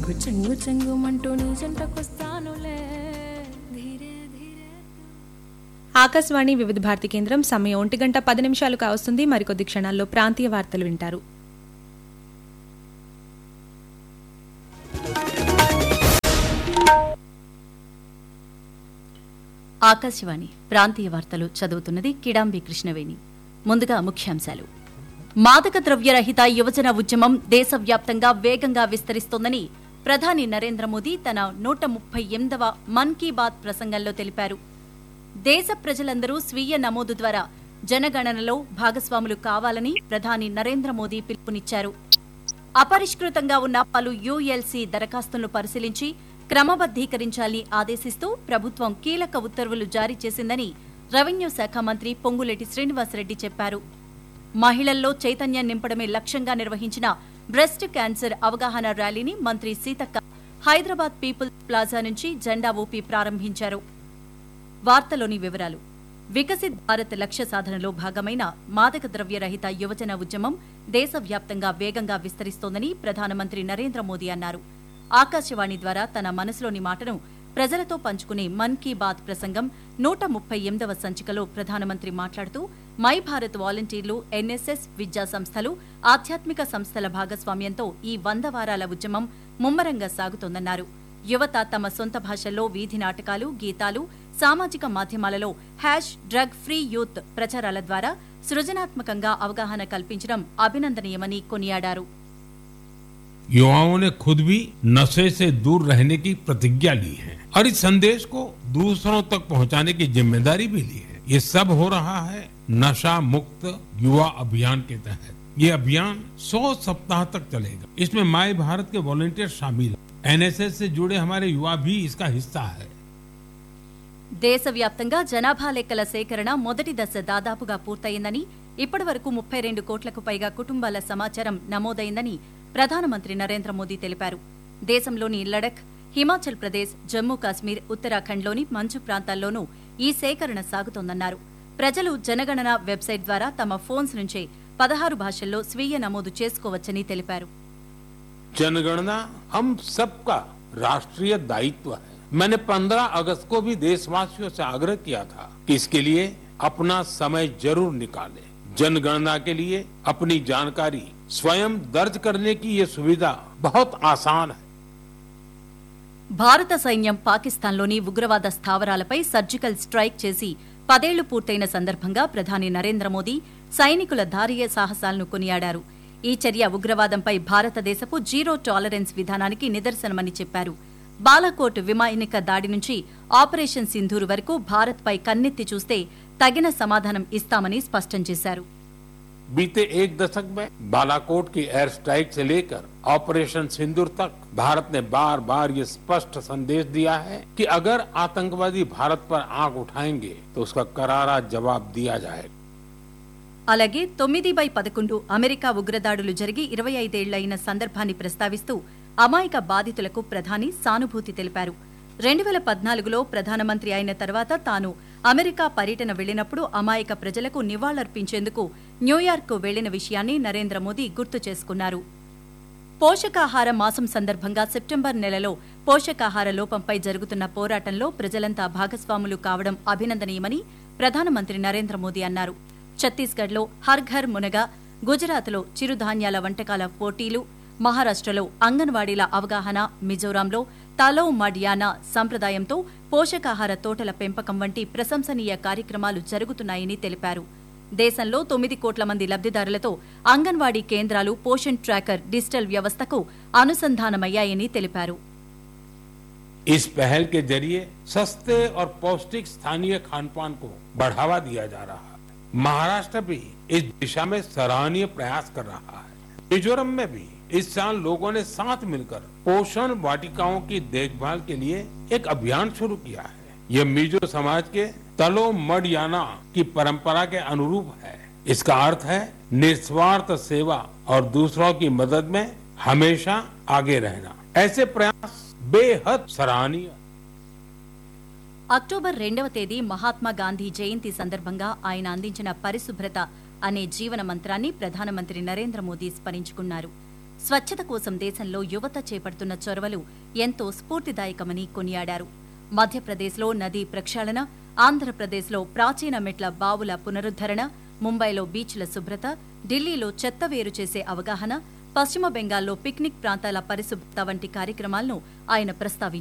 నీకు చెంగు చెంగుమంటూ నీ జంటకొస్తానులే ధీరే ధీరే ఆకాశవాణి వివిధ భారతి కేంద్రం సమయం ఒంటి గంట పది నిమిషాలు కావస్తుంది మరికొద్ది క్షణాల్లో ప్రాంతీయ వార్తలు వింటారు ఆకాశవాణి ప్రాంతీయ వార్తలు చదువుతున్నది కిడాంబి కృష్ణవేణి ముందుగా ముఖ్యాంశాలు మాదక ద్రవ్యరహిత యువజన ఉద్యమం దేశవ్యాప్తంగా వేగంగా విస్తరిస్తోందని ప్రధాని నరేంద్ర మోదీ తన నూట ముప్పై ఎనిమిదవ మన్ కీ బాత్ ప్రసంగంలో తెలిపారు దేశ ప్రజలందరూ స్వీయ నమోదు ద్వారా జనగణనలో భాగస్వాములు కావాలని ప్రధాని నరేంద్ర మోదీ పిలుపునిచ్చారు అపరిష్కృతంగా ఉన్న పలు యుఎల్సి దరఖాస్తులను పరిశీలించి క్రమబద్దీకరించాలని ఆదేశిస్తూ ప్రభుత్వం కీలక ఉత్తర్వులు జారీ చేసిందని రెవెన్యూ శాఖ మంత్రి పొంగులేటి శ్రీనివాసరెడ్డి చెప్పారు మహిళల్లో చైతన్యం నింపడమే లక్ష్యంగా నిర్వహించిన బ్రెస్ట్ క్యాన్సర్ అవగాహన ర్యాలీని మంత్రి సీతక్క హైదరాబాద్ పీపుల్స్ ప్లాజా నుంచి జెండా ఊపి ప్రారంభించారు వార్తలోని వివరాలు వికసిత్ భారత్ లక్ష్య సాధనలో భాగమైన మాదక ద్రవ్య రహిత యువజన ఉద్యమం దేశవ్యాప్తంగా వేగంగా విస్తరిస్తోందని ప్రధానమంత్రి నరేంద్ర మోదీ అన్నారు ఆకాశవాణి ద్వారా తన మనసులోని మాటను ప్రజలతో పంచుకునే మన్ కీ బాత్ ప్రసంగం నూట ముప్పై ఎనిమిదవ సంచికలో ప్రధానమంత్రి మాట్లాడుతూ మై భారత్ వాలంటీర్లు ఎన్ఎస్ఎస్ విద్యా సంస్థలు ఆధ్యాత్మిక సంస్థల భాగస్వామ్యంతో ఈ వంద వారాల ఉద్యమం ముమ్మరంగా సాగుతోందన్నారు యువత తమ సొంత భాషల్లో వీధి నాటకాలు గీతాలు సామాజిక మాధ్యమాలలో హ్యాష్ డ్రగ్ ఫ్రీ యూత్ ప్రచారాల ద్వారా సృజనాత్మకంగా అవగాహన కల్పించడం అభినందనీయమని కొనియాడారు युवाओं ने खुद भी नशे से दूर रहने की प्रतिज्ञा ली है और इस संदेश को दूसरों तक पहुंचाने की जिम्मेदारी भी ली है ये सब हो रहा है नशा मुक्त युवा अभियान के तहत ये अभियान 100 सप्ताह तक चलेगा इसमें माई भारत के वॉलेंटियर शामिल हैं एनएसएस से जुड़े हमारे युवा भी इसका हिस्सा है దేశవ్యాప్తంగా జనాభా లెక్కల సేకరణ మొదటి దశ దాదాపుగా పూర్తయిందని ఇప్పటి వరకు ముప్పై రెండు కోట్లకు పైగా కుటుంబాల సమాచారం నమోదైందని ప్రధానమంత్రి నరేంద్ర మోదీ తెలిపారు దేశంలోని లడఖ్ హిమాచల్ ప్రదేశ్ జమ్మూ కాశ్మీర్ ఉత్తరాఖండ్లోని మంచు ప్రాంతాల్లోనూ ఈ సేకరణ సాగుతోందన్నారు ప్రజలు జనగణన వెబ్సైట్ ద్వారా తమ ఫోన్స్ నుంచే పదహారు భాషల్లో స్వీయ నమోదు చేసుకోవచ్చని తెలిపారు जनगणना हम सबका राष्ट्रीय दायित्व है मैंने 15 अगस्त को भी देशवासियों से आग्रह किया था कि इसके लिए अपना समय जरूर निकालें जनगणना के लिए अपनी जानकारी स्वयं दर्ज करने की ये सुविधा बहुत आसान है భారత సైన్యం పాకిస్తాన్లోని ఉగ్రవాద స్థావరాలపై సర్జికల్ స్ట్రైక్ చేసి పదేళ్లు పూర్తయిన సందర్భంగా ప్రధాని నరేంద్ర మోదీ సైనికుల ధార్య సాహసాలను కొనియాడారు ఈ చర్య ఉగ్రవాదంపై భారతదేశపు జీరో టాలరెన్స్ విధానానికి నిదర్శనమని చెప్పారు బాలాకోట్ విమానిక దాడి నుంచి ఆపరేషన్ సింధూర్ వరకు భారత్పై కన్నెత్తి చూస్తే తగిన సమాధానం ఇస్తామని స్పష్టం చేశారు बीते एक दशक में बालाकोट की एयर स्ट्राइक से लेकर ऑपरेशन सिंदूर तक भारत ने बार बार ये स्पष्ट संदेश दिया है कि अगर आतंकवादी भारत पर आंख उठाएंगे तो उसका करारा जवाब दिया जाएगा అలాగే తొమ్మిది బై పదకొండు అమెరికా ఉగ్రదాడులు జరిగి ఇరవై ఐదేళ్లైన సందర్భాన్ని ప్రస్తావిస్తూ అమాయక బాధితులకు ప్రధాని సానుభూతి తెలిపారు రెండు వేల పద్నాలుగులో ప్రధానమంత్రి అయిన తర్వాత తాను అమెరికా పర్యటన వెళ్లినప్పుడు అమాయక ప్రజలకు నివాళులర్పించేందుకు న్యూయార్క్ వెళ్లిన విషయాన్ని నరేంద్ర మోదీ గుర్తు చేసుకున్నారు పోషకాహార మాసం సందర్భంగా సెప్టెంబర్ నెలలో పోషకాహార లోపంపై జరుగుతున్న పోరాటంలో ప్రజలంతా భాగస్వాములు కావడం అభినందనీయమని ప్రధానమంత్రి నరేంద్ర మోదీ అన్నారు ఛత్తీస్గఢ్లో హర్ ఘర్ మునగా గుజరాత్లో చిరుధాన్యాల వంటకాల పోటీలు మహారాష్ట్రలో అంగన్వాడీల అవగాహన మిజోరాంలో తలో మడ్యానా సంప్రదాయంతో పోషకాహార తోటల పెంపకం వంటి ప్రశంసనీయ కార్యక్రమాలు జరుగుతున్నాయని తెలిపారు దేశంలో తొమ్మిది కోట్ల మంది లబ్దిదారులతో అంగన్వాడీ కేంద్రాలు పోషణ్ ట్రాకర్ డిజిటల్ వ్యవస్థకు అనుసంధానమయ్యాయని తెలిపారు इस पहल के जरिए सस्ते और पौष्टिक स्थानीय खान पान को बढ़ावा दिया जा रहा है महाराष्ट्र भी इस दिशा में सराहनीय प्रयास कर रहा है मिजोरम में भी इस साल लोगों ने साथ मिलकर पोषण वाटिकाओं की देखभाल के लिए एक अभियान शुरू किया है यह मिजो समाज के तलो मडयाना की परंपरा के अनुरूप है इसका अर्थ है निस्वार्थ सेवा और दूसरों की मदद में हमेशा आगे रहना ऐसे प्रयास बेहद सराहनीय అక్టోబర్ రెండవ తేదీ మహాత్మా గాంధీ జయంతి సందర్భంగా ఆయన అందించిన పరిశుభ్రత అనే జీవన మంత్రాన్ని ప్రధానమంత్రి నరేంద్ర మోదీ స్మరించుకున్నారు స్వచ్ఛత కోసం దేశంలో యువత చేపడుతున్న చొరవలు ఎంతో స్ఫూర్తిదాయకమని కొనియాడారు మధ్యప్రదేశ్లో నదీ ప్రక్షాళన ఆంధ్రప్రదేశ్లో ప్రాచీన మెట్ల బావుల పునరుద్ధరణ ముంబైలో బీచ్ల శుభ్రత ఢిల్లీలో చెత్త వేరు చేసే అవగాహన పశ్చిమ బెంగాల్లో పిక్నిక్ ప్రాంతాల పరిశుభ్రత వంటి కార్యక్రమాలను ఆయన ప్రస్తావించారు